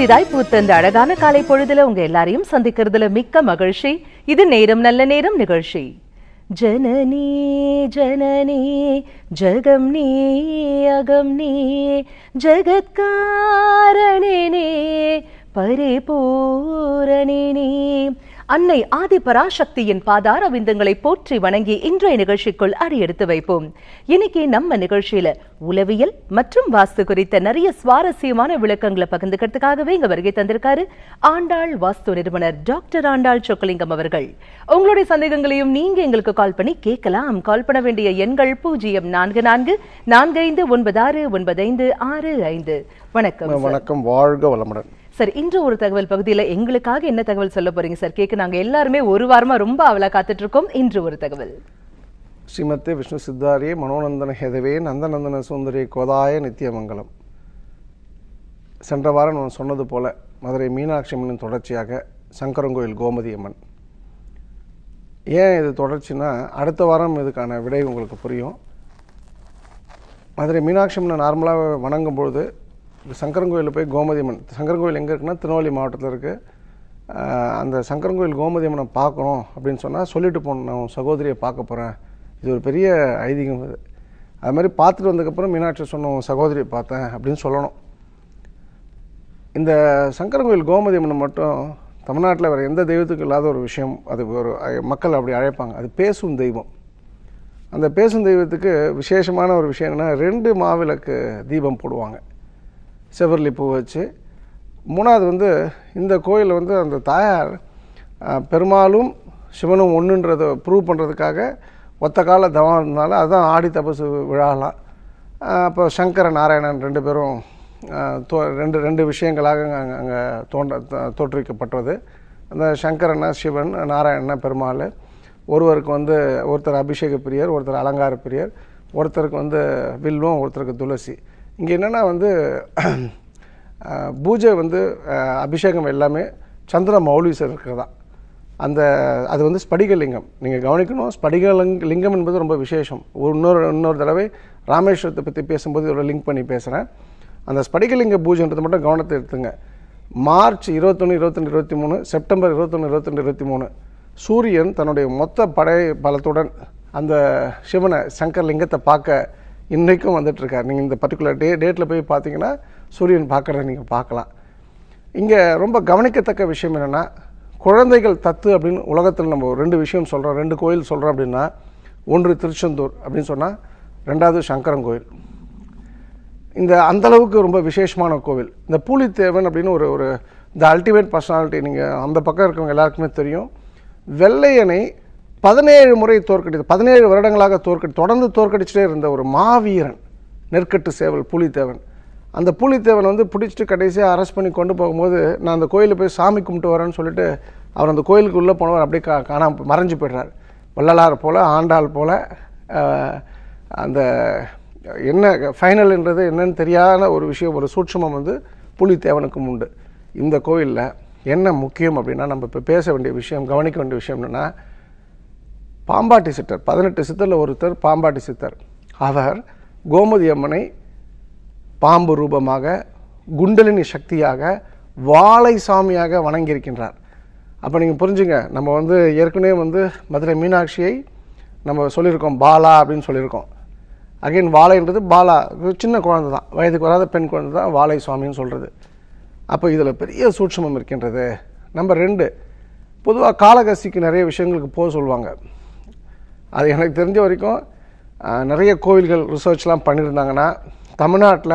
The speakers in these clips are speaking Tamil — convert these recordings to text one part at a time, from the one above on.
புதிதாய் பூத்த இந்த அழகான காலை பொழுதுல உங்க எல்லாரையும் சந்திக்கிறதுல மிக்க மகிழ்ச்சி இது நேரம் நல்ல நேரம் நிகழ்ச்சி ஜனனி ஜனனி ஜகம் நீ அகம் நீ ஜகத்காரணினே பரிபூரணினே அன்னை ஆதி பராசக்தியின் பாதார விந்தங்களை போற்றி வணங்கி இன்றைய நிகழ்ச்சிக்குள் அடியெடுத்து வைப்போம் இன்னைக்கு நம்ம நிகழ்ச்சியில உளவியல் மற்றும் வாஸ்து குறித்த நிறைய சுவாரஸ்யமான விளக்கங்களை பகிர்ந்துக்கிறதுக்காகவே இங்க வருகை தந்திருக்காரு ஆண்டாள் வாஸ்து நிறுவனர் டாக்டர் ஆண்டாள் சொக்கலிங்கம் அவர்கள் உங்களுடைய சந்தேகங்களையும் நீங்க எங்களுக்கு கால் பண்ணி கேட்கலாம் கால் பண்ண வேண்டிய எண்கள் பூஜ்ஜியம் நான்கு நான்கு நான்கு ஐந்து ஒன்பது ஆறு ஒன்பது ஐந்து ஆறு ஐந்து வணக்கம் வணக்கம் வாழ்க வளமுடன் சார் இன்று ஒரு தகவல் பகுதியில எங்களுக்காக என்ன தகவல் சொல்ல போறீங்க சார் கேட்க நாங்க எல்லாருமே ஒரு வாரமா ரொம்ப அவலா காத்துட்டு இருக்கோம் இன்று ஒரு தகவல் ஸ்ரீமத்தே விஷ்ணு சித்தாரியே மனோநந்தன ஹேதவே நந்தநந்தன சுந்தரி கோதாய நித்தியமங்கலம் சென்ற வாரம் நான் சொன்னது போல மதுரை மீனாட்சி அம்மனின் தொடர்ச்சியாக சங்கரங்கோயில் கோமதி அம்மன் ஏன் இது தொடர்ச்சின்னா அடுத்த வாரம் இதுக்கான விடை உங்களுக்கு புரியும் மதுரை மீனாட்சி அம்மனை நார்மலாக வணங்கும் பொழுது சங்கரங்கோயிலில் போய் கோமதி அம்மன் சங்கரங்கோயில் எங்கே இருக்குன்னா திருநெல்வேலி மாவட்டத்தில் இருக்குது அந்த சங்கரங்கோயில் கோமதி அம்மனை பார்க்கணும் அப்படின்னு சொன்னால் சொல்லிட்டு போகணும் நான் உன் சகோதரியை பார்க்க போகிறேன் இது ஒரு பெரிய ஐதீகம் இது அது மாதிரி பார்த்துட்டு வந்ததுக்கப்புறம் மீனாட்சி சொன்ன உன் சகோதரியை பார்த்தேன் அப்படின்னு சொல்லணும் இந்த சங்கரங்கோயில் கோமதி அம்மனை மட்டும் தமிழ்நாட்டில் வேறு எந்த தெய்வத்துக்கும் இல்லாத ஒரு விஷயம் அது ஒரு அஹ், மக்கள் அப்படி அழைப்பாங்க அது பேசும் தெய்வம் அந்த பேசும் தெய்வத்துக்கு விசேஷமான ஒரு விஷயம் என்னென்னா ரெண்டு மாவிளக்கு தீபம் போடுவாங்க செவர்லி பூ வச்சு மூணாவது வந்து இந்த கோயிலில் வந்து அந்த தாயார் அஹ், பெருமாளும் சிவனும் ஒன்றுன்றதை ப்ரூவ் பண்ணுறதுக்காக ஒத்த கால தவம் இருந்தாலும் அதுதான் ஆடி தபசு விழாலாம் அஹ், அப்போ சங்கர நாராயணன் ரெண்டு பேரும் அஹ், தோ ரெண்டு ரெண்டு விஷயங்களாக அங்கே அங்கே தோன்ற த- தோற்றுவிக்கப்பட்டது அந்த சங்கரனா சிவன் நாராயணனா பெருமாள் ஒருவருக்கு வந்து ஒருத்தர் அபிஷேக பிரியர் ஒருத்தர் அலங்கார பிரியர் ஒருத்தருக்கு வந்து வில்வம் ஒருத்தருக்கு துளசி இங்கே என்னென்னா வந்து அஹ், பூஜை வந்து அஹ், அபிஷேகம் எல்லாமே சந்திர மௌலீஸ்வரர் இருக்கிறதா அந்த அது வந்து ஸ்படிகலிங்கம் நீங்கள் கவனிக்கணும் ஸ்படிகலிங் லிங்கம் என்பது ரொம்ப விசேஷம் ஒரு இன்னொரு இன்னொரு தடவை ராமேஸ்வரத்தை பற்றி பேசும்போது இதோட லிங்க் பண்ணி பேசுகிறேன் அந்த ஸ்படிகலிங்க பூஜைன்றது மட்டும் கவனத்தை எடுத்துங்க மார்ச் இருபத்தொன்று இருபத்தொன்று இருபத்தி மூணு செப்டம்பர் இருபத்தொன்று இருபத்தொன்று இருபத்தி மூணு சூரியன் தன்னுடைய மொத்த படை பலத்துடன் அந்த சிவனை சங்கர் லிங்கத்தை பார்க்க இன்றைக்கும் வந்துட்டு இருக்கார் நீங்கள் இந்த பர்டிகுலர் டே டேட்டில் போய் பார்த்தீங்கன்னா சூரியன் பார்க்குறத நீங்கள் பார்க்கலாம் இங்கே ரொம்ப கவனிக்கத்தக்க விஷயம் என்னென்னா குழந்தைகள் தத்து அப்படின்னு உலகத்தில் நம்ம ஒரு ரெண்டு விஷயம் சொல்கிறோம் ரெண்டு கோயில் சொல்கிறோம் அப்படின்னா ஒன்று திருச்செந்தூர் அப்படின்னு சொன்னால் ரெண்டாவது சங்கரன் கோயில் இந்த அந்த அளவுக்கு ரொம்ப விசேஷமான கோவில் இந்த பூலித்தேவன் அப்படின்னு ஒரு ஒரு இந்த அல்டிமேட் பர்சனாலிட்டி நீங்கள் அந்த பக்கம் இருக்கவங்க எல்லாருக்குமே தெரியும் வெள்ளையனை பதினேழு முறை தோற்கடித்து பதினேழு வருடங்களாக தோற்கடி தொடர்ந்து தோற்கடிச்சிட்டே இருந்த ஒரு மாவீரன் நெற்கட்டு சேவல் பூலித்தேவன் அந்த பூலித்தேவன் வந்து பிடிச்சிட்டு கடைசியாக அரெஸ்ட் பண்ணி கொண்டு போகும்போது நான் அந்த கோயிலில் போய் சாமி கும்பிட்டு வரேன்னு சொல்லிட்டு அவர் அந்த கோயிலுக்கு உள்ளே போனவர் அப்படியே கா காணாம மறைஞ்சு போயிடுறார் வள்ளலார் போல ஆண்டாள் போல ஆஹ், அந்த என்ன ஃபைனல்ன்றது என்னன்னு தெரியாத ஒரு விஷயம் ஒரு சூட்சுமம் வந்து புலித்தேவனுக்கும் உண்டு இந்த கோயிலில் என்ன முக்கியம் அப்படின்னா நம்ம இப்போ பேச வேண்டிய விஷயம் கவனிக்க வேண்டிய விஷயம் என்னென்னா பாம்பாட்டி சித்தர் பதினெட்டு சித்தரில் ஒருத்தர் பாம்பாட்டி சித்தர் அவர் கோமதி அம்மனை பாம்பு ரூபமாக குண்டலினி சக்தியாக வாழை சாமியாக வணங்கியிருக்கின்றார் அப்போ நீங்கள் புரிஞ்சுங்க நம்ம வந்து ஏற்கனவே வந்து மதுரை மீனாட்சியை நம்ம சொல்லியிருக்கோம் பாலா அப்படின்னு சொல்லியிருக்கோம் அகைன் வாழைன்றது பாலா ஒரு சின்ன குழந்தை தான் வயதுக்கு வராத பெண் குழந்தை தான் வாழை சுவாமின்னு சொல்கிறது அப்போ இதில் பெரிய சூட்சமம் இருக்கின்றது நம்பர் ரெண்டு பொதுவாக காளகஸ்திக்கு நிறைய விஷயங்களுக்கு போக சொல்லுவாங்க அது எனக்கு தெரிஞ்ச வரைக்கும் அஹ், நிறைய கோவில்கள் ரிசர்ச்லாம் பண்ணியிருந்தாங்கன்னா தமிழ்நாட்டில்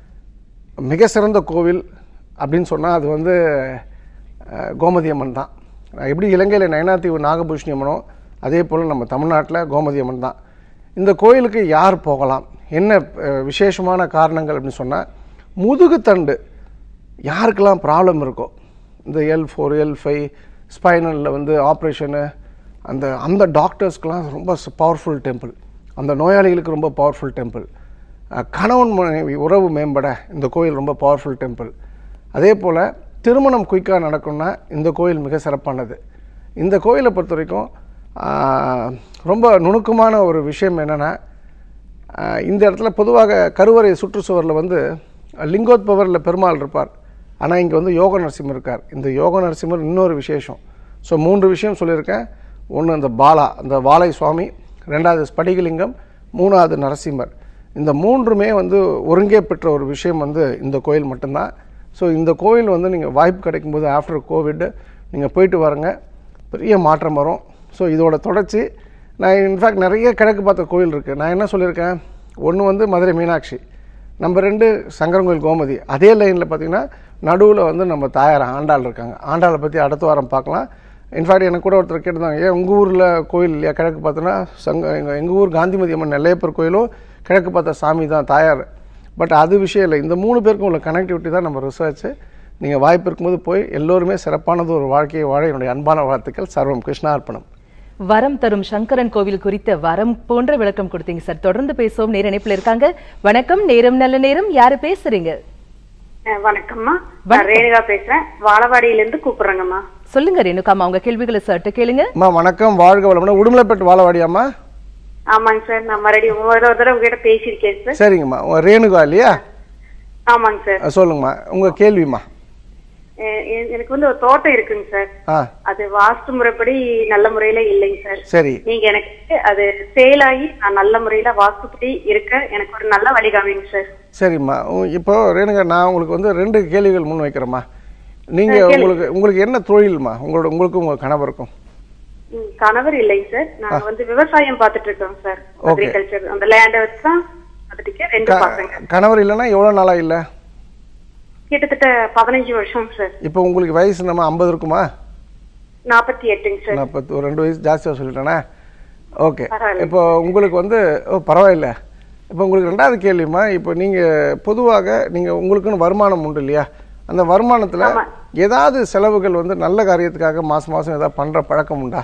மிக சிறந்த கோவில் அப்படின்னு சொன்னால் அது வந்து அஹ், கோமதி அம்மன் தான் எப்படி இலங்கையில் நயனாதீவு நாகபூஷணி அம்மனோ அதே போல் நம்ம தமிழ்நாட்டில் கோமதி அம்மன் தான் இந்த கோயிலுக்கு யார் போகலாம் என்ன அஹ், விசேஷமான காரணங்கள் அப்படின்னு சொன்னால் முதுகுத்தண்டு யாருக்கெல்லாம் ப்ராப்ளம் இருக்கோ இந்த எல் ஃபோர் எல் ஃபைவ் ஸ்பைனலில் வந்து ஆப்ரேஷனு அந்த அந்த டாக்டர்ஸ்க்கெலாம் ரொம்ப பவர்ஃபுல் டெம்பிள் அந்த நோயாளிகளுக்கு ரொம்ப பவர்ஃபுல் டெம்பிள் கணவன் மனைவி உறவு மேம்பட இந்த கோயில் ரொம்ப பவர்ஃபுல் டெம்பிள் அதே போல் திருமணம் குயிக்காக நடக்கும்னா இந்த கோயில் மிக சிறப்பானது இந்த கோயிலை பொறுத்த வரைக்கும் ஆஹ், ரொம்ப நுணுக்கமான ஒரு விஷயம் என்னென்னா ஆஹ் இந்த இடத்துல பொதுவாக கருவறை சுற்றுச்சுவரில் வந்து லிங்கோத்பவரில் பெருமாள் இருப்பார் ஆனால் இங்கே வந்து யோக நரசிம்மர் இருக்கார் இந்த யோக நரசிம்மர் இன்னொரு விசேஷம் ஸோ மூன்று விஷயம் சொல்லியிருக்கேன் ஒன்று அந்த பாலா அந்த வாழை சுவாமி ரெண்டாவது ஸ்படிகலிங்கம் மூணாவது நரசிம்மர் இந்த மூன்றுமே வந்து ஒருங்கே பெற்ற ஒரு விஷயம் வந்து இந்த கோயில் மட்டும்தான் ஸோ இந்த கோயில் வந்து நீங்கள் வாய்ப்பு கிடைக்கும்போது ஆஃப்டர் கோவிட் நீங்கள் போயிட்டு வரங்க பெரிய மாற்றம் வரும் ஸோ இதோட தொடர்ச்சி நான் இன்ஃபேக்ட் நிறைய கிழக்கு பார்த்த கோயில் இருக்குது நான் என்ன சொல்லியிருக்கேன் ஒன்று வந்து மதுரை மீனாட்சி நம்பர் ரெண்டு சங்கரங்கோயில் கோமதி அதே லைனில் பார்த்தீங்கன்னா நடுவில் வந்து நம்ம தாயார் ஆண்டாள் இருக்காங்க ஆண்டாளை பற்றி அடுத்த வாரம் பார்க்கலாம் இன்ஃபேக்ட் எனக்கு கூட ஒருத்தர் கேட்டிருந்தாங்க ஏன் உங்கள் ஊரில் கோயில் இல்லையா கிழக்கு பார்த்தோன்னா சங்க எங்கள் எங்கள் ஊர் காந்திமதி அம்மன் நெல்லையப்பர் கோயிலும் கிழக்கு பார்த்த சாமி தான் தாயார் பட் அது விஷயம் இல்லை இந்த மூணு பேருக்கும் உள்ள கனெக்டிவிட்டி தான் நம்ம ரிசர்ச்சு நீங்கள் வாய்ப்பு இருக்கும்போது போய் எல்லோருமே சிறப்பானது ஒரு வாழ்க்கையை வாழ என்னுடைய அன்பான வாழ்த்துக்கள் சர்வம் கிருஷ்ணார்ப்பணம் வரம் தரும் சங்கரன் கோவில் குறித்த வரம் போன்ற விளக்கம் கொடுத்தீங்க சார் தொடர்ந்து பேசுவோம் நேர இணைப்புல இருக்காங்க வணக்கம் நேரம் நல்ல நேரம் யாரு பேசுறீங்க அஹ் வணக்கம்மா நான் ரேணுகா பேசுறேன் வாழவாடியில இருந்து கூப்பிடுறேங்கம்மா சொல்லுங்க ரேணுகாமா உங்க கேள்விகளை சர்ட்டு கேளுங்க அம்மா வணக்கம் வாழ்க வளமுடன் உடுமலைப்பேட்டு வாழவாடியாம்மா ஆமாங்க சார் நான் மறுபடியும் ஒரு ஒரு தடவை உங்ககிட்ட பேசியிருக்கேன் சார் சரிங்கம்மா உங்க ரேணுகா இல்லையா ஆமாங்க சார் அஹ் சொல்லுங்கம்மா உங்கள் கேள்விம்மா அஹ் எ- எனக்கு வந்து ஒரு தோட்டம் இருக்குங்க சார் ஆ அது வாஸ்து முறைப்படி நல்ல முறையில இல்லைங்க சார் சரி நீங்க எனக்கு அது சேலாகி நான் நல்ல முறையில வாஸ்துப்படி இருக்க எனக்கு ஒரு நல்ல வழிகாமிங்க சார் சரிம்மா உ- இப்போ ரேணுகா நான் உங்களுக்கு வந்து ரெண்டு கேள்விகள் முன் வைக்கிறேம்மா நீங்கள் உங்களுக்கு உங்களுக்கு என்ன தொழில்மா உங்களோட உங்களுக்கும் உங்கள் கணவருக்கும் ம், கணவர் இல்லைங்க சார் நாங்க வந்து விவசாயம் பார்த்துட்டு இருக்கோம் சார் அக்ரிகல்ச்சர் அந்த லேண்டை வச்சு தான் பார்த்துட்டு இருக்கேன். ரெண்டு பசங்க கணவர் இல்லைன்னா எவ்வளோ நாளாக இல்லை கிட்டத்தட்ட பதினஞ்சு வருஷம் சார் இப்போ உங்களுக்கு வயசு நம்ம ஐம்பது இருக்குமா நாற்பத்தி எட்டுங்க சார் நான் பத்து ஒரு ரெண்டு வயசு ஜாஸ்தியாக சொல்லிட்டேனே ஓகே பரவாயில்ல. இப்போ உங்களுக்கு வந்து ஓ பரவாயில்ல இப்போ உங்களுக்கு ரெண்டாவது கேள்விம்மா இப்போ நீங்கள் பொதுவாக நீங்கள் உங்களுக்குன்னு வருமானம் உண்டு இல்லையா அந்த வருமானத்தில் ஏதாவது செலவுகள் வந்து நல்ல காரியத்துக்காக மாதம் மாதம் ஏதாவது பண்ணுற பழக்கம் உண்டா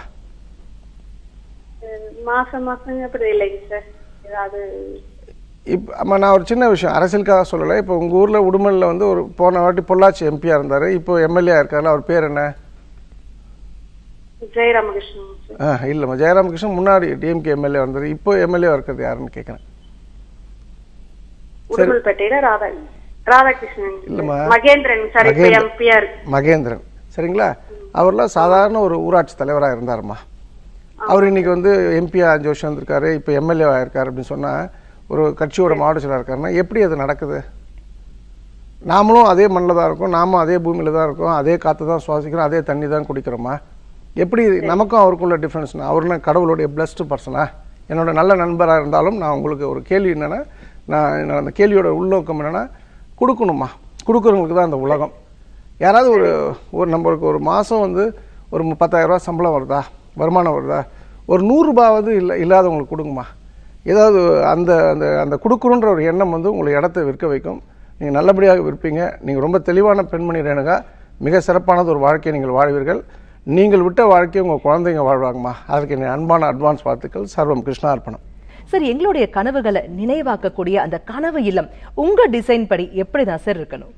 அஹ் மாசம் மாசம் அப்படி இல்லைங்க சார் ஏதாவது இப்போ அம்மா நான் ஒரு சின்ன விஷயம் அரசியலுக்காக சொல்லலை இப்போ உங்கள் ஊரில் உடுமலில் வந்து ஒரு போன வாட்டி பொள்ளாச்சி எம்பியாக இருந்தார் இப்போ எம்எல்ஏ இருக்கார்ல அவர் பேர் என்ன ஜெயராமகிருஷ்ணன் சார் ஆ இல்லைம்மா ஜெயராமகிருஷ்ணன் முன்னாடி டிஎம்கே எம்எல்ஏ வந்தார் இப்போ எம்எல்ஏ இருக்கிறது யாருன்னு கேட்குறேன் உடுமல்பேட்டையில ராதா ராதாகிருஷ்ணன் இல்லம்மா. மகேந்திரன் சார் இப்ப மகேந்திரன். எம்பியா இருக்கு மகேந்திரன் சரிங்களா அவர்லாம் சாதாரண ஒரு ஊராட்சி தலைவராக இருந்தாருமா அவர் இன்னைக்கு வந்து எம்பியா அஞ்சு வருஷம் இருந்திருக்காரு இப்போ எம்எல்ஏ ஆயிருக்காரு அப்படின்னு சொன்னால் ஒரு கட்சியோட மாவட்ட செயலாளர் இருக்காருன்னா எப்படி அது நடக்குது நாமளும் அதே மண்ணில் தான் இருக்கோம் நாமும் அதே பூமியில் தான் இருக்கோம் அதே காற்று தான் சுவாசிக்கிறோம் அதே தண்ணி தான் குடிக்கிறோமா எப்படி இது நமக்கும் அவருக்குள்ள டிஃப்ரென்ஸ்னா அவருனா கடவுளுடைய பிளஸ்டு பர்சனா என்னோட நல்ல நண்பராக இருந்தாலும் நான் உங்களுக்கு ஒரு கேள்வி என்னென்னா நான் என்னோட அந்த கேள்வியோட உள்நோக்கம் என்னென்னா கொடுக்கணுமா கொடுக்குறவங்களுக்கு தான் அந்த உலகம் யாராவது ஒரு ஒரு நம்மளுக்கு ஒரு மாதம் வந்து ஒரு முப்பத்தாயிரம் ரூபாய் சம்பளம் வருதா வருமானம் வருதா ஒரு நூறுரூபாவது இல்லை இல்லாதவங்களுக்கு கொடுங்கம்மா ஏதாவது அந்த அந்த அந்த கொடுக்குறோன்ற ஒரு எண்ணம் வந்து உங்களை இடத்த விற்க வைக்கும் நீங்கள் நல்லபடியாக விற்பீங்க நீங்கள் ரொம்ப தெளிவான பெண்மணி ரேணுகா மிக சிறப்பானது ஒரு வாழ்க்கையை நீங்கள் வாழ்வீர்கள் நீங்கள் விட்ட வாழ்க்கையை உங்கள் குழந்தைங்க வாழ்வாங்கம்மா அதுக்கு என் அன்பான அட்வான்ஸ் வாழ்த்துக்கள் சர்வம் கிருஷ்ணார்ப்பணம் சார் எங்களுடைய கனவுகளை நினைவாக்கக்கூடிய அந்த கனவு இல்லம் உங்க டிசைன் படி எப்படிதான் சார் இருக்கணும்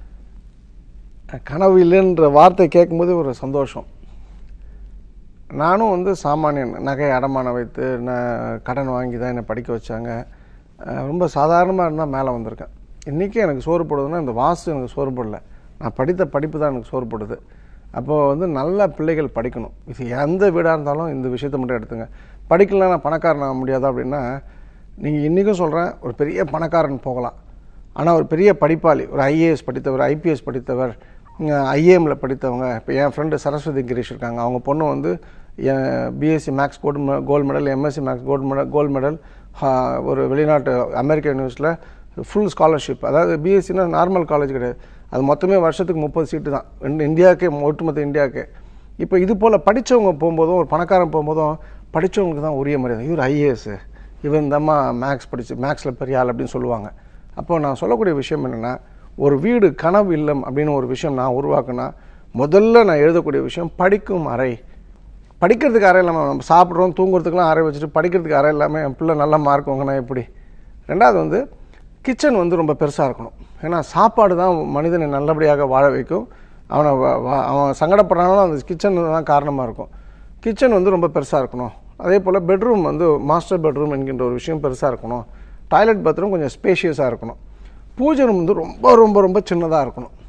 கனவு இல்லைன்ற வார்த்தை கேட்கும்போது ஒரு சந்தோஷம் நானும் வந்து சாமானியன் நகை அடமானம் வைத்து நான் கடன் வாங்கி தான் என்னை படிக்க வச்சாங்க அஹ் ரொம்ப சாதாரணமாக இருந்தால் மேலே வந்திருக்கேன் இன்றைக்கி எனக்கு சோறு போடுதுன்னா இந்த வாசு எனக்கு சோறு போடல நான் படித்த படிப்பு தான் எனக்கு சோறு போடுது அப்போது வந்து நல்ல பிள்ளைகள் படிக்கணும் இது எந்த வீடாக இருந்தாலும் இந்த விஷயத்தை மட்டும் எடுத்துங்க படிக்கலாம் நான் பணக்காரன் ஆக முடியாதா அப்படின்னா நீங்கள் இன்றைக்கும் சொல்கிறேன் ஒரு பெரிய பணக்காரன் போகலாம் ஆனால் ஒரு பெரிய படிப்பாளி ஒரு ஐஏஎஸ் படித்தவர் ஐபிஎஸ் படித்தவர் ஐஏஎம்மில் படித்தவங்க இப்போ என் ஃப்ரெண்டு சரஸ்வதி கிரீஷ் இருக்காங்க அவங்க பொண்ணு வந்து BSc maths gold gold medal MSc maths gold medal gold medal ஒரு வெளிநாட்டு அமெரிக்க யூனிவர்சிட்டியில் ஃபுல் ஸ்காலர்ஷிப் அதாவது பிஎஸ்சினா நார்மல் காலேஜ் கிடையாது அது மொத்தமே வருஷத்துக்கு முப்பது சீட்டு தான் ரெண்டு இந்தியாவுக்கே ஒட்டுமொத்த இந்தியாவுக்கே இப்போ இது போல் படித்தவங்க போகும்போதும் ஒரு பணக்காரன் போகும்போதும் படித்தவங்களுக்கு தான் உரிய மரியாதை இவர் ஐஏஎஸ் இவன் இந்த அம்மா மேக்ஸ் படிச்சு மேக்ஸில் பெரிய ஆள் அப்படின்னு சொல்லுவாங்க அப்போ நான் சொல்லக்கூடிய விஷயம் என்னென்னா ஒரு வீடு கனவு இல்லம் அப்படின்னு ஒரு விஷயம் நான் உருவாக்குனா முதல்ல நான் எழுதக்கூடிய விஷயம் படிக்கும் அறை படிக்கிறதுக்கு அறை இல்லாமல் நம்ம சாப்பிட்றோம் தூங்குறதுக்கெலாம் அறை வச்சுட்டு படிக்கிறதுக்கு அறை இல்லாமல் என் பிள்ளை நல்ல மார்க் வாங்கினா எப்படி ரெண்டாவது வந்து கிச்சன் வந்து ரொம்ப பெருசாக இருக்கணும் ஏன்னா சாப்பாடு தான் மனிதனை நல்லபடியாக வாழ வைக்கும் அவனை வ- வ- அவன் சங்கடப்படுறானாலும் அந்த கிச்சன் தான் காரணமாக இருக்கும் கிச்சன் வந்து ரொம்ப பெருசாக இருக்கணும் அதே போல் பெட்ரூம் வந்து மாஸ்டர் பெட்ரூம் என்கின்ற ஒரு விஷயம் பெருசாக இருக்கணும் டாய்லெட் பாத்ரூம் கொஞ்சம் ஸ்பேஷியஸாக இருக்கணும் பூஜை ரூம் வந்து ரொம்ப ரொம்ப ரொம்ப சின்னதாக இருக்கணும்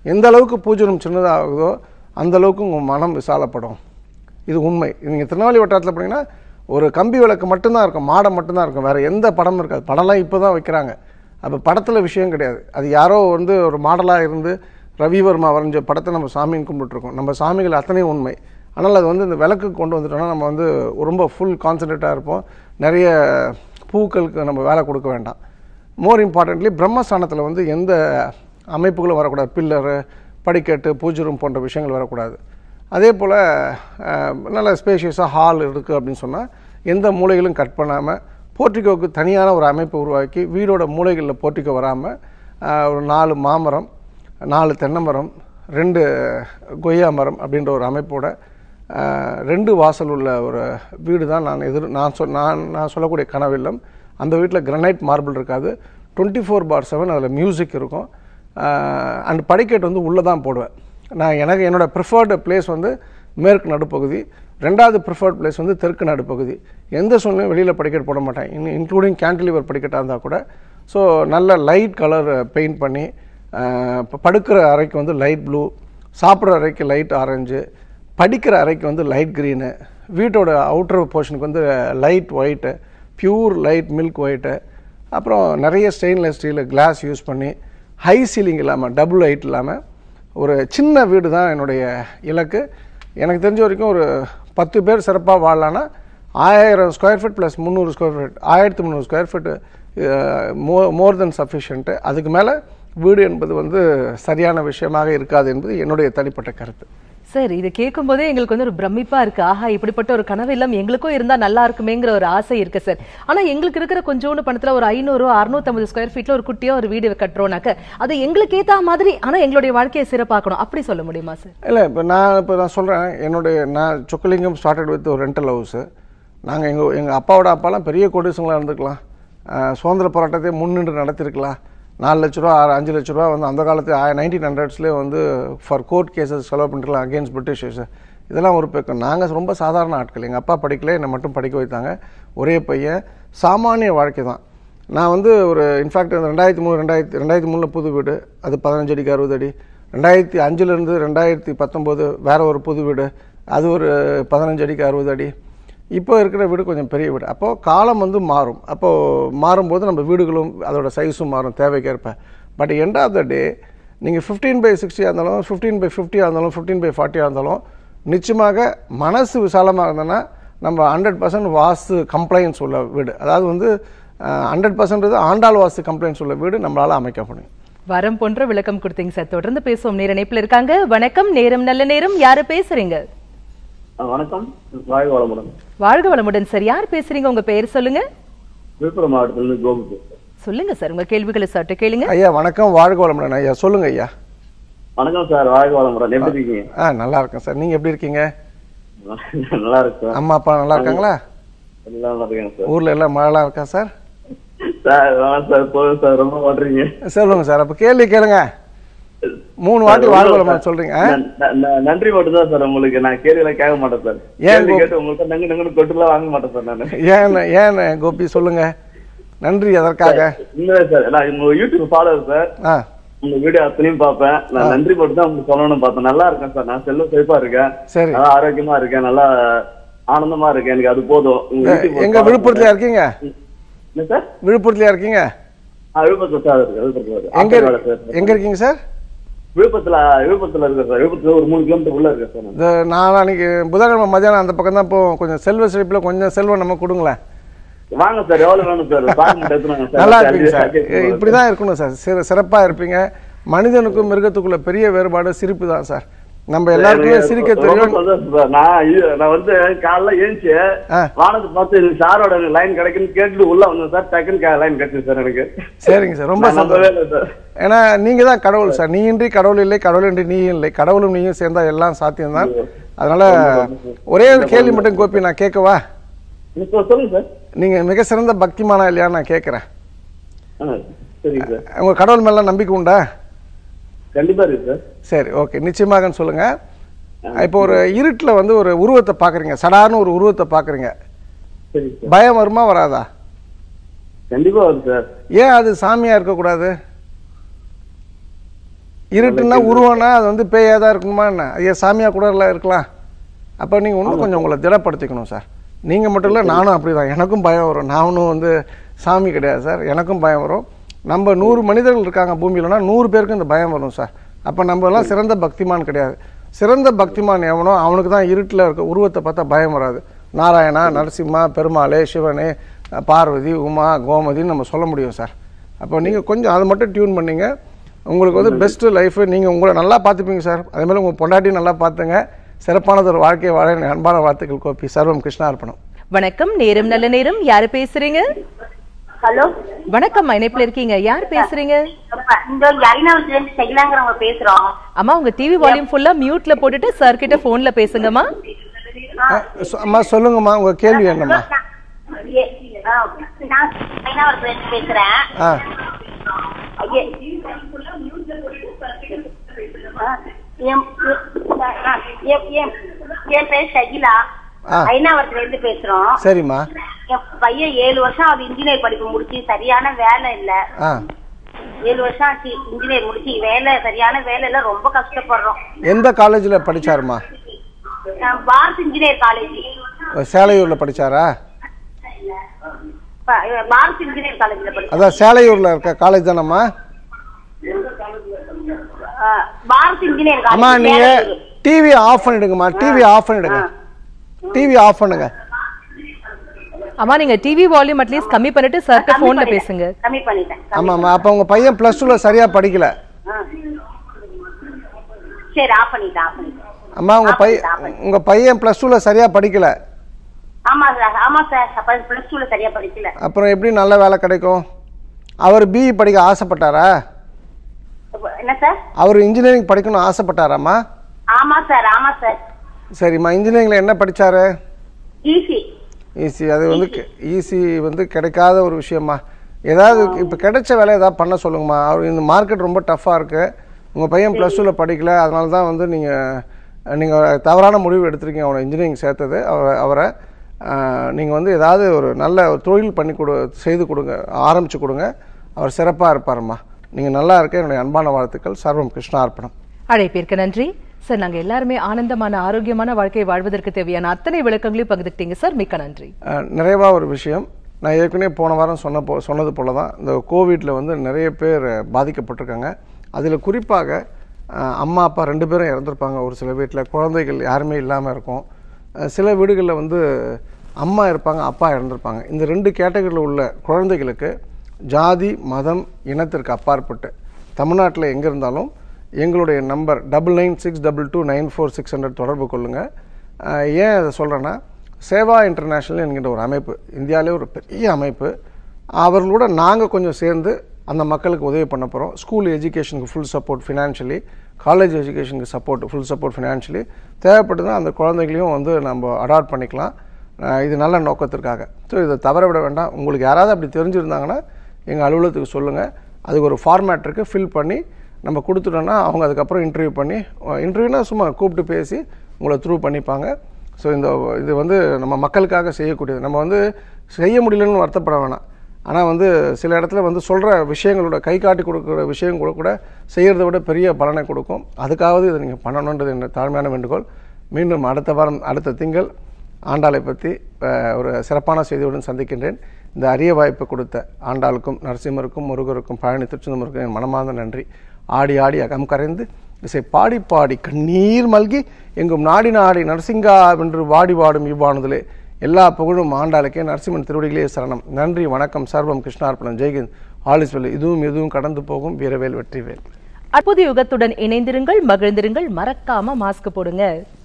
எந்த அளவுக்கு பூஜை ரூம் சின்னதாகுதோ அந்த அளவுக்கு உங்கள் மனம் விசாலப்படும் இது உண்மை நீங்கள் திருநெல்வேலி வட்டாரத்தில் போனீங்கன்னா ஒரு கம்பி விளக்கு மட்டும்தான் இருக்கும் மாடம் மட்டும்தான் இருக்கும் வேறு எந்த படமும் இருக்காது படம்லாம் இப்போ தான் வைக்கிறாங்க அப்போ படத்தில் விஷயம் கிடையாது அது யாரோ வந்து ஒரு மாடலாக இருந்து ரவிவர்மா வரைஞ்ச படத்தை நம்ம சாமின்னு கும்பிட்டுருக்கோம் நம்ம சாமிகள் அத்தனையும் உண்மை ஆனால் அது வந்து இந்த விளக்கு கொண்டு வந்துட்டோம்னா நம்ம வந்து ரொம்ப ஃபுல் கான்சன்ட்ரேட்டாக இருப்போம் நிறைய பூக்களுக்கு நம்ம வேலை கொடுக்க வேண்டாம் மோர் இம்பார்ட்டன்ட்லி பிரம்மஸ்தானத்தில் வந்து எந்த அமைப்புகளும் வரக்கூடாது பில்லரு படிக்கட்டு பூஜை ரூம் போன்ற விஷயங்கள் வரக்கூடாது அதே போல் நல்ல ஸ்பேஷியஸாக ஹால் இருக்குது அப்படின்னு சொன்னால் எந்த மூலைகளும் கட் பண்ணாமல் போர்ட்டிகோவுக்கு தனியான ஒரு அமைப்பை உருவாக்கி வீடோட மூலைகளில் போர்ட்டிகோ வராமல் ஒரு நாலு மாமரம் நாலு தென்னை மரம் ரெண்டு கொய்யா மரம் அப்படின்ற ஒரு அமைப்போட ஆஹ், ரெண்டு வாசல் உள்ள ஒரு வீடு தான் நான் எதிர் நான் சொல் நான் நான் சொல்லக்கூடிய கனவில்லம் அந்த வீட்டில் கிரனைட் மார்பிள் இருக்காது டுவெண்ட்டி ஃபோர் பார் செவன் அதில் மியூசிக் இருக்கும் அண்ட் படிக்கட்டு வந்து உள்ளே தான் போடுவேன் நான் எனக்கு என்னோட ப்ரிஃபர்டு பிளேஸ் வந்து மேற்கு நடுப்பகுதி ரெண்டாவது ப்ரிஃபர்ட் பிளேஸ் வந்து தெற்கு நடுப்பகுதி எந்த சூழ்நிலையும் வெளியில் படிக்கட்டு போட மாட்டேன் இன் இன்க்ளூடிங் கேன்டிலிவர் படிக்கட்டாக இருந்தால் கூட ஸோ நல்ல லைட் கலர் பெயிண்ட் பண்ணி ஆஹ், இப்போ படுக்கிற அறைக்கு வந்து லைட் ப்ளூ சாப்பிட்ற அறைக்கு லைட் ஆரஞ்சு படிக்கிற அறைக்கு வந்து லைட் க்ரீனு வீட்டோட அவுட்டர் போர்ஷனுக்கு வந்து light white pure light milk white அப்புறம் நிறைய ஸ்டெயின்லெஸ் ஸ்டீல் கிளாஸ் யூஸ் பண்ணி ஹை சீலிங் இல்லாமல் டபுள் லைட் இல்லாமல் ஒரு சின்ன வீடு தான் என்னுடைய இலக்கு எனக்கு தெரிஞ்ச வரைக்கும் ஒரு பத்து பேர் சிறப்பாக வாழலான்னா ஆயிரம் ஸ்கொயர் ஃபீட் ப்ளஸ் முந்நூறு ஸ்கொயர் ஃபீட் ஆயிரத்தி முந்நூறு ஸ்கொயர் ஃபீட்டு மோ மோர் தென் சஃபிஷியன்ட்டு அதுக்கு மேலே வீடு என்பது வந்து சரியான விஷயமாக இருக்காது என்பது என்னுடைய தனிப்பட்ட கருத்து சார் இது கேட்கும் போதே எங்களுக்கு வந்து ஒரு பிரமிப்பா இருக்கு ஆஹா இப்படிப்பட்ட ஒரு கனவு இல்லம் எங்களுக்கும் இருந்தா நல்லா இருக்குமேங்கிற ஒரு ஆசை இருக்கு சார் ஆனா எங்களுக்கு இருக்கிற கொஞ்சோண்டு பணத்துல ஒரு ஐநூறு அறுநூத்தம்பது ஸ்கொயர் ஃபீட்ல ஒரு குட்டியா ஒரு வீடு கட்டுறோம்னாக்க அது எங்களுக்கு ஏத்த மாதிரி ஆனா எங்களுடைய வாழ்க்கையை சிறப்பாக்கணும் அப்படி சொல்ல முடியுமா சார் இல்லை இப்போ நான் இப்போ நான் சொல்கிறேன் என்னுடைய நான் சொக்கலிங்கம் ஸ்டார்டட் வித் ஒரு ரெண்டல் ஹவுஸு நாங்கள் எங்கள் எங்கள் அப்பாவோட அப்பாலாம் பெரிய கோடீஸ்வரங்களாக இருந்துக்கலாம் அஹ், சுதந்திர போராட்டத்தை முன்னின்று நடத்திருக்கலாம் நாலு லட்ச ரூபா ஆறு அஞ்சு லட்ச ரூபா வந்து அந்த காலத்து நைன்டீன் ஹண்ட்ரட்ஸ்லேயே வந்து ஃபார் கோர்ட் கேசஸ் செலவு பண்ணிருக்கலாம் அகேன்ஸ்ட் பிரிட்டிஷர்ஸ் இதெல்லாம் ஒரு பக்கம் நாங்கள் ரொம்ப சாதாரண ஆட்கள் எங்கள் அப்பா படிக்கல என்னை மட்டும் படிக்க வைத்தாங்க ஒரே பையன் சாமானிய வாழ்க்கை தான் நான் வந்து ஒரு இன்ஃபேக்ட் ரெண்டாயிரத்தி மூணு ரெண்டாயிரத்தி ரெண்டாயிரத்தி மூணில் புது வீடு அது பதினஞ்சு அடிக்கு அறுபது அடி ரெண்டாயிரத்தி அஞ்சுலேருந்து ரெண்டாயிரத்தி பத்தொம்போது வேற ஒரு புது வீடு அது ஒரு பதினஞ்சு அடிக்கு அறுபது அடி இப்போ இருக்கிற வீடு கொஞ்சம் பெரிய வீடு அப்போது காலம் வந்து மாறும் அப்போது மாறும்போது நம்ம வீடுகளும் அதோட சைஸும் மாறும் தேவைக்கேற்ப but end of the day நீங்கள் ஃபிஃப்டீன் பை சிக்ஸ்டியாக இருந்தாலும் ஃபிஃப்டீன் பை ஃபிஃப்டியாக இருந்தாலும் ஃபிஃப்டீன் பை ஃபார்ட்டியாக இருந்தாலும் நிச்சயமாக மனசு விசாலமாக இருந்ததுன்னா நம்ம ஹண்ட்ரட் பர்சன்ட் வாஸ்து கம்ப்ளைண்ட்ஸ் உள்ள வீடு அதாவது வந்து ஹண்ட்ரட் பர்சன்ட் ஆண்டாள் வாஸ்து கம்ப்ளைண்ட்ஸ் உள்ள வீடு நம்மளால் அமைக்க முடியும் வரம் போன்ற விளக்கம் கொடுத்தீங்க சார் தொடர்ந்து பேசுவோம் நேர இணைப்புல இருக்காங்க வணக்கம் நேரம் நல்ல நேரம் யாரு பேசுறீங்க ஆ, வணக்கம் வாழ்க வளமுடன் வாழ்க வளமுடன் சார் யார் பேசுறீங்க உங்க பெயர் சொல்லுங்க விழுப்புரம் மாவட்டத்திலிருந்து கோபு பேசுறேன். சொல்லுங்க சார் உங்க கேள்விகளை சற்று கேளுங்க ஐயா வணக்கம் வாழ்க வளமுடன் ஐயா சொல்லுங்க ஐயா வணக்கம் சார் வாழ்க வளமுடன் எப்படி இருக்கீங்க ஆ நல்லா இருக்கேன் சார் நீங்கள் எப்படி இருக்கீங்க நல்லா இருக்கு சார் அம்மா அப்பா நல்லா இருக்காங்களா எல்லாம் நல்லா இருக்கேன் சார் ஊரில் எல்லாம் மழைலாம் இருக்கா சார் சார் வேணாம் சார் போதும் சார் ரொம்ப பண்றீங்க சொல்லுங்க சார் அப்போ கேள்வி கேளுங்க மூணு வாட்டி வாழ்க வளமுடன் சொல்றீங்க ஆ? நன்- ந- ந- நன்றி மட்டும் தான் சார் உங்களுக்கு நான் கேள்வி எல்லாம் கேட்க மாட்டேன் சார் ஏன் கேள்வி கோ- கேட்டு உங்களுக்கு நங்கு நங்குன்னு கொட்டுலாம் வாங்க மாட்டேன் சார் நான் ஏன் ஏன் கோபி சொல்லுங்க நன்றி அதற்காக இல்லை சார் நான் உங்க யூடியூப் ஃபாலோவர் சார் ஆ உங்க வீடியோ அத்தனையும் பார்ப்பேன் நான் நன்றி மட்டும் தான் உங்களுக்கு சொல்லணும்னு பார்த்தேன் நல்லா இருக்கேன் சார் நான் செல்வ செழிப்பா இருக்கேன் சரி நல்லா ஆரோக்கியமா இருக்கேன் நல்லா ஆனந்தமா இருக்கேன் எனக்கு அது போதும் உங்க எ- YouTube எங்க follow விழுப்புரத்துலயா இருக்கீங்க என்ன சார் விழுப்புரத்துலயா இருக்கீங்க ஆ, விழுப்புரத்துல சார் இருக்கு விழுப்புரத்துல இருக்கு. எங்க ஆத்தங்கரை சார். எங்க இருக்கீங்க சார் விழுப்புரத்துல விழுப்புரத்துல இருக்கு சார் விழுப்புரத்துல ஒரு மூணு கிலோமீட்டர் உள்ள இருக்கு சார் நான். இந்த நான் அன்னைக்கு புதன்கிழமை மதியானம் அந்த பக்கம் தான் போவோம் கொஞ்சம் செல்வ செழிப்பில் கொஞ்சம் செல்வம் நம்ம கொடுங்களேன் வாங்க சார் எவ்வளவு வேணும் சார் சார் மட்டும் எடுத்துனாங்க சார் நல்லா இருப்பீங்க சார் அட்ஜஸ்ட் பண்ணுங்க. இப்படி தான் இருக்கணும் சார் சிற சிறப்பாக இருப்பீங்க மனிதனுக்கும் மிருகத்துக்குள்ள பெரிய வேறுபாடு சிரிப்பு தான் சார் நம்ம எல்லாருக்குமே சிரிக்க ரொம்ப தெரியும் சந்தோஷம் சார். நான் இது- நான் வந்து காலைல ஏஞ்சி ஆ. வானத்தை பார்த்து எனக்கு சாரோட லைன் கிடைக்குன்னு கேட்டுட்டு உள்ள வந்தேன் சார் டக்குன்னு லைன் கிடைச்சது சார் எனக்கு சரிங்க சார் ரொம்ப நான் சந்தோஷம் நம்பவே இல்லை சார் ஏன்னா நீங்க தான் கடவுள் சார் நீ இன்றி கடவுள் இல்லை கடவுள் இன்றி நீ இல்லை கடவுளும் நீயும் சேர்ந்தா எல்லாம் சாத்தியம்தான் அதனால ஒரே ஒரு கேள்வி மட்டும் கோப்பி நான் கேட்கவா இப்போ சொல்லுங்க சார் நீங்க மிக சிறந்த பக்திமானா இல்லையான்னு நான் கேட்கிறேன் ஆ, சரிங்க சார் உங்க கடவுள் மேல நம்பிக்கை உண்டா கண்டிப்பா இருக்கு சார் சரி ஓகே நிச்சயமாகன்னு சொல்லுங்க இப்போ ஒரு இருட்டில் வந்து ஒரு உருவத்தை பார்க்குறீங்க சடார்னு ஒரு உருவத்தை பார்க்குறீங்க சரிங்க சார் பயம் வருமா வராதா கண்டிப்பா வருது சார் ஏன் அது சாமியா இருக்கக்கூடாது இருட்டுன்னா உருவம்னா அது வந்து பேயாக தான் இருக்குமா என்ன ஐயா சாமியாக கூட இல்லை இருக்கலாம் அப்போ நீங்கள் இன்னும் கொஞ்சம் உங்களை திடப்படுத்திக்கணும் சார் நீங்கள் மட்டும் இல்லை நானும் அப்படி தான் எனக்கும் பயம் வரும் நானும் வந்து சாமி கிடையாது சார் எனக்கும் பயம் வரும் நம்ம நூறு மனிதர்கள் இருக்காங்க பூமியிலனா நூறு பேருக்கு இந்த பயம் வரும் சார் அப்போ நம்ம எல்லாம் சிறந்த பக்திமான் கிடையாது சிறந்த பக்திமான் எவனோ அவனுக்கு தான் இருட்டில் இருக்க உருவத்தை பார்த்தா பயம் வராது நாராயணா நரசிம்மா பெருமாளே சிவனே பார்வதி உமா கோமதின்னு நம்ம சொல்ல முடியும் சார் அப்போ நீங்கள் கொஞ்சம் அதை மட்டும் டியூன் பண்ணீங்க உங்களுக்கு வந்து பெஸ்ட் லைஃப் நீங்கள் உங்களை நல்லா பார்த்துப்பீங்க சார் அதே மாதிரி உங்கள் பொண்டாட்டியும் நல்லா பார்த்துங்க சிறப்பானது ஒரு வாழ்க்கையை வாழ என் அன்பான வாழ்த்துக்கள் கோப்பி சர்வம் கிருஷ்ணா அர்ப்பணம் வணக்கம் நேரம் நல்ல நேரம் யாரு பேசுறீங்க ஹலோ வணக்கம் இணைப்புல இருக்கீங்க யார் பேசுறீங்க இந்த ஐநாவத்துல இருந்து சகிலாங்கிறவங்க பேசுறோம் அம்மா உங்க டிவி வால்யூம் ஃபுல்லா மியூட்ல போட்டுட்டு சார் கிட்ட போன்ல பேசுங்கம்மா சொ- அம்மா சொல்லுங்கம்மா உங்கள் கேள்வி என்னம்மா ஏ- ஆ, நான் ஐநாவரத்துல இருந்து பேசுறேன் ஆ ஏ- ஆ, எம்- ஆ, எம்- எம்- என் பேர் ஷகிலா ஆ. ஐநாவரத்துல இருந்து பேசுறோம் சரிம்மா என் பையன் ஏழு வருஷம் அது இன்ஜினியர் படிப்பு முடிச்சு சரியான வேலை இல்ல ஆ ஏழு வருஷம் ஆச்சு இன்ஜினியர் முடிச்சு வேலை சரியான வேலை இல்ல ரொம்ப கஷ்டப்படுறோம் எந்த காலேஜில் படிச்சாருமா நான் பாரத் இன்ஜினியர் காலேஜ் சேலையூரில் படிச்சாரா பாரத் இன்ஜினியர் காலேஜ்ல படிச்சேன் அதான் சேலையூரில் இருக்க காலேஜ் தானம்மா ஆ, பாரத் இன்ஜினியர் அம்மா காலேஜ் நீங்க வேலூர். டிவி ஆஃப் பண்ணிடுங்கம்மா டிவி ஆஃப் பண்ணிடுங்க டிவி ஆஃப் பண்ணுங்க அம்மா நீங்க டிவி வால்யூம் அட்லீஸ்ட் கம்மி பண்ணிட்டு சார் கிட்ட கம்மி போன்ல பண்ணிட்டேன். பேசுங்க கம்மி பண்ணிட்டேன் கம்மி- ஆமாம்மா அப்போ உங்க பையன் ப்ளஸ் டூவில் சரியா படிக்கல ஆ. சரி ஆஃப் பண்ணிட்டேன் ஆஃப் பண்ணிட்டேன் அம்மா உங்க பையன் உங்க பையன் ப்ளஸ் டூவில் சரியா படிக்கல ஆமா சார் ஆமா சார் அப்ப பிளஸ் டூல சரியா படிக்கல அப்புறம் எப்படி நல்ல வேலை கிடைக்கும் அவர் பிஇ படிக்க ஆசைப்பட்டாரா என்ன சார் அவர் இன்ஜினியரிங் படிக்கணும்னு ஆசைப்பட்டாராம்மா ஆமா சார் ஆமா சார் சரிம்மா இன்ஜினியரிங்ல என்ன படிச்சாரு ஈஸி ஈஸி அது வந்து ஈஸி வந்து கிடைக்காத ஒரு விஷயம்மா ஏதாவது இப்போ கிடைச்ச வேலை ஏதாவது பண்ண சொல்லுங்கம்மா அவர் இந்த மார்க்கெட் ரொம்ப டஃப்பாக இருக்குது உங்கள் பையன் ப்ளஸ் டூவில் படிக்கல அதனால தான் வந்து நீங்கள் நீங்கள் தவறான முடிவு எடுத்திருக்கீங்க அவனை இன்ஜினியரிங் சேர்த்தது அவரை அவரை நீங்கள் வந்து ஏதாவது ஒரு நல்ல ஒரு தொழில் பண்ணி கொடு செய்து கொடுங்க ஆரம்பித்து கொடுங்க அவர் சிறப்பாக இருப்பாரும்மா நீங்கள் நல்லா இருக்க என்னுடைய அன்பான வாழ்த்துக்கள் சர்வம் கிருஷ்ணா அர்ப்பணம் அழைப்பிற்கு நன்றி சார் நாங்க எல்லாருமே ஆனந்தமான ஆரோக்கியமான வாழ்க்கையை வாழ்வதற்கு தேவையான அத்தனை விளக்கங்களையும் பகிர்ந்துக்கிட்டீங்க சார் மிக்க நன்றி அஹ், நிறைவா ஒரு விஷயம் நான் ஏற்கனவே போன வாரம் சொன்ன போ சொன்னது போல தான் இந்த கோவிட்டில் வந்து நிறைய பேர் பாதிக்கப்பட்டிருக்காங்க அதில் குறிப்பாக அஹ், அம்மா அப்பா ரெண்டு பேரும் இறந்துருப்பாங்க ஒரு சில வீட்டில் குழந்தைகள் யாருமே இல்லாமல் இருக்கும் அஹ், சில வீடுகளில் வந்து அம்மா இருப்பாங்க அப்பா இறந்துருப்பாங்க இந்த ரெண்டு கேட்டகரியில் உள்ள குழந்தைகளுக்கு ஜாதி மதம் இனத்திற்கு அப்பாற்பட்டு தமிழ்நாட்டில் எங்கே இருந்தாலும் எங்களுடைய number double nine six double two nine four six hundred தொடர்பு கொள்ளுங்கள் அஹ் ஏன் அதை சொல்கிறேன்னா சேவா இன்டர்நேஷ்னல் என்கின்ற ஒரு அமைப்பு இந்தியாவிலே ஒரு பெரிய அமைப்பு அவர்களோட நாங்கள் கொஞ்சம் சேர்ந்து அந்த மக்களுக்கு உதவி பண்ண போகிறோம் ஸ்கூல் எஜுகேஷனுக்கு ஃபுல் சப்போர்ட் ஃபினான்ஷியலி காலேஜ் எஜுகேஷனுக்கு சப்போர்ட் ஃபுல் சப்போர்ட் ஃபினான்ஷியலி தேவைப்பட்டுதான் அந்த குழந்தைகளையும் வந்து நம்ம அடாப்ட் பண்ணிக்கலாம் அஹ் இது நல்ல நோக்கத்திற்காக ஸோ இதை தவற விட வேண்டாம் உங்களுக்கு யாராவது அப்படி தெரிஞ்சிருந்தாங்கன்னா எங்கள் அலுவலகத்துக்கு சொல்லுங்கள் அதுக்கு ஒரு ஃபார்மேட் இருக்குது ஃபில் பண்ணி நம்ம கொடுத்துட்டோன்னா அவங்க அதுக்கப்புறம் இன்டர்வியூ பண்ணி இன்டர்வியூனா சும்மா கூப்பிட்டு பேசி உங்களை த்ரூ பண்ணிப்பாங்க ஸோ இந்த இது வந்து நம்ம மக்களுக்காக செய்யக்கூடியது நம்ம வந்து செய்ய முடியலன்னு வருத்தப்பட வேணாம் ஆனால் வந்து சில இடத்துல வந்து சொல்கிற விஷயங்களோட கை காட்டி கொடுக்குற விஷயம் கூட கூட செய்கிறத விட பெரிய பலனை கொடுக்கும் அதுக்காவது இதை நீங்கள் பண்ணணுன்றது என்ன தாழ்மையான வேண்டுகோள் மீண்டும் அடுத்த வாரம் அடுத்த திங்கள் ஆண்டாளை பற்றி அஹ், ஒரு சிறப்பான செய்தியுடன் சந்திக்கின்றேன் இந்த அரிய வாய்ப்பு கொடுத்த ஆண்டாளுக்கும் நரசிம்மருக்கும் முருகருக்கும் பழனி திருச்செந்தூருக்கும் என் மனமார்ந்த நன்றி ஆடி ஆடி அகம் கரைந்து இசை பாடி பாடி கண்ணீர் மல்கி எங்கும் நாடி நாடி நரசிங்கா வென்று வாடி வாடும் இவ்வானதிலே எல்லா புகழும் ஆண்டாளுக்கே நரசிம்மன் திருவடிகளே சரணம் நன்றி வணக்கம் சர்வம் கிருஷ்ணார்ப்பணம் ஜெய்கிந்த் ஆலிஸ்வெல் இதுவும் இதுவும் கடந்து போகும் வீரவேல் வெற்றிவேல் அற்புத யுகத்துடன் இணைந்திருங்கள் மகிழ்ந்திருங்கள் மறக்காம மாஸ்க் போடுங்க